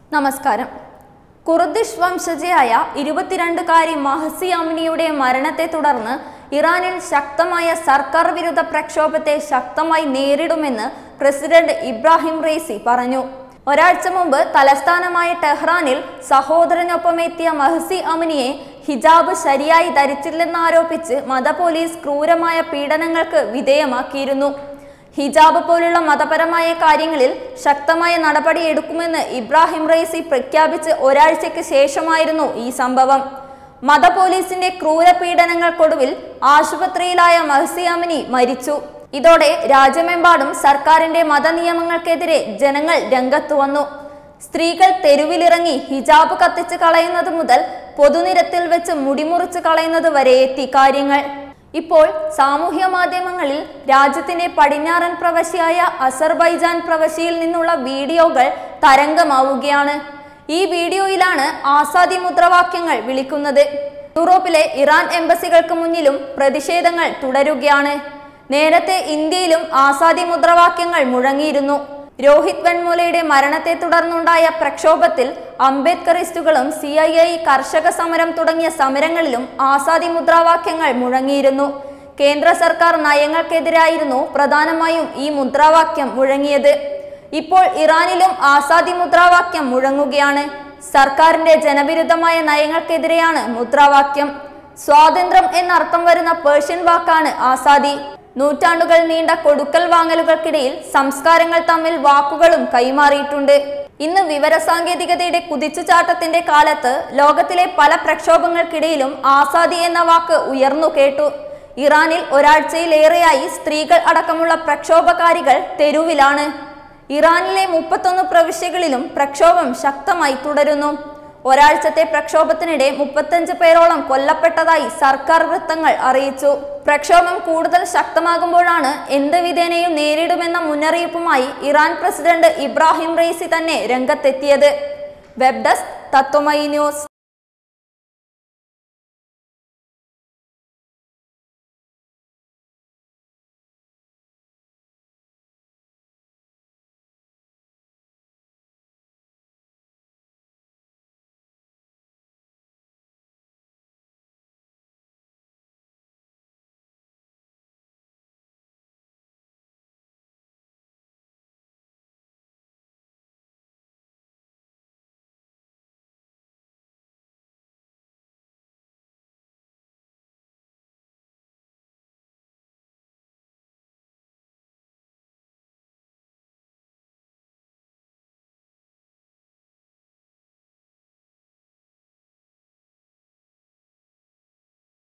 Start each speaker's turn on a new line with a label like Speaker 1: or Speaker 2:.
Speaker 1: നമസ്കാരം കുർദിഷ് വംശജയായ ഇരുപത്തിരണ്ടുകാരി മഹസി അമിനിയുടെ മരണത്തെ തുടർന്ന് ഇറാനിൽ ശക്തമായ സർക്കാർ വിരുദ്ധ പ്രക്ഷോഭത്തെ ശക്തമായി നേരിടുമെന്ന് പ്രസിഡന്റ് ഇബ്രാഹിം റേസി പറഞ്ഞു ഒരാഴ്ച മുമ്പ് തലസ്ഥാനമായ ടെഹ്റാനിൽ സഹോദരനൊപ്പം എത്തിയ മഹസി അമിനിയെ ഹിജാബ് ശരിയായി ധരിച്ചില്ലെന്നാരോപിച്ച് മത പോലീസ് ക്രൂരമായ പീഡനങ്ങൾക്ക് വിധേയമാക്കിയിരുന്നു ഹിജാബ് പോലുള്ള മതപരമായ കാര്യങ്ങളിൽ ശക്തമായ നടപടി എടുക്കുമെന്ന് ഇബ്രാഹിം റൈസി പ്രഖ്യാപിച്ച് ഒരാഴ്ചയ്ക്ക് ശേഷമായിരുന്നു ഈ സംഭവം മത പോലീസിന്റെ ക്രൂരപീഡനങ്ങൾക്കൊടുവിൽ ആശുപത്രിയിലായ മഹസി അമിനി മരിച്ചു ഇതോടെ രാജ്യമെമ്പാടും സർക്കാരിന്റെ മതനിയമങ്ങൾക്കെതിരെ ജനങ്ങൾ രംഗത്തു വന്നു സ്ത്രീകൾ തെരുവിലിറങ്ങി ഹിജാബ് കത്തിച്ച് കളയുന്നത് മുതൽ പൊതുനിരത്തിൽ വെച്ച് മുടിമുറിച്ച് കളയുന്നത് വരെ എത്തി കാര്യങ്ങൾ ഇപ്പോൾ സാമൂഹ്യ മാധ്യമങ്ങളിൽ രാജ്യത്തിന്റെ പടിഞ്ഞാറൻ പ്രവശ്യയായ അസർബൈജാൻ പ്രവശ്യയിൽ നിന്നുള്ള വീഡിയോകൾ തരംഗമാവുകയാണ് ഈ വീഡിയോയിലാണ് ആസാദി മുദ്രാവാക്യങ്ങൾ വിളിക്കുന്നത് യൂറോപ്പിലെ ഇറാൻ എംബസികൾക്ക് മുന്നിലും പ്രതിഷേധങ്ങൾ തുടരുകയാണ് നേരത്തെ ഇന്ത്യയിലും ആസാദി മുദ്രാവാക്യങ്ങൾ മുഴങ്ങിയിരുന്നു രോഹിത് വെൺമൂലയുടെ മരണത്തെ തുടർന്നുണ്ടായ പ്രക്ഷോഭത്തിൽ അംബേദ്കറിസ്റ്റുകളും സി ഐ ഐ കർഷക സമരം തുടങ്ങിയ സമരങ്ങളിലും ആസാദി മുദ്രാവാക്യങ്ങൾ മുഴങ്ങിയിരുന്നു കേന്ദ്ര സർക്കാർ നയങ്ങൾക്കെതിരായിരുന്നു പ്രധാനമായും ഈ മുദ്രാവാക്യം മുഴങ്ങിയത് ഇപ്പോൾ ഇറാനിലും ആസാദി മുദ്രാവാക്യം മുഴങ്ങുകയാണ് സർക്കാരിന്റെ ജനവിരുദ്ധമായ നയങ്ങൾക്കെതിരെയാണ് മുദ്രാവാക്യം സ്വാതന്ത്ര്യം എന്നർത്ഥം വരുന്ന പേർഷ്യൻ വാക്കാണ് ആസാദി നൂറ്റാണ്ടുകൾ നീണ്ട കൊടുക്കൽ വാങ്ങലുകൾക്കിടയിൽ സംസ്കാരങ്ങൾ തമ്മിൽ വാക്കുകളും കൈമാറിയിട്ടുണ്ട് ഇന്ന് വിവരസാങ്കേതികതയുടെ കുതിച്ചുചാട്ടത്തിന്റെ കാലത്ത് ലോകത്തിലെ പല പ്രക്ഷോഭങ്ങൾക്കിടയിലും ആസാദി എന്ന വാക്ക് ഉയർന്നു കേട്ടു ഇറാനിൽ ഒരാഴ്ചയിലേറെയായി സ്ത്രീകൾ അടക്കമുള്ള പ്രക്ഷോഭകാരികൾ തെരുവിലാണ് ഇറാനിലെ മുപ്പത്തൊന്ന് പ്രവിശ്യകളിലും പ്രക്ഷോഭം ശക്തമായി തുടരുന്നു ഒരാഴ്ചത്തെ പ്രക്ഷോഭത്തിനിടെ മുപ്പത്തഞ്ച് പേരോളം കൊല്ലപ്പെട്ടതായി സർക്കാർ വൃത്തങ്ങൾ അറിയിച്ചു പ്രക്ഷോഭം കൂടുതൽ ശക്തമാകുമ്പോഴാണ് എന്ത് വിധേനയും നേരിടുമെന്ന മുന്നറിയിപ്പുമായി ഇറാൻ പ്രസിഡന്റ് ഇബ്രാഹിം റൈസി തന്നെ രംഗത്തെത്തിയത് വെബ് ഡെസ്ക് തത്വമയി ന്യൂസ്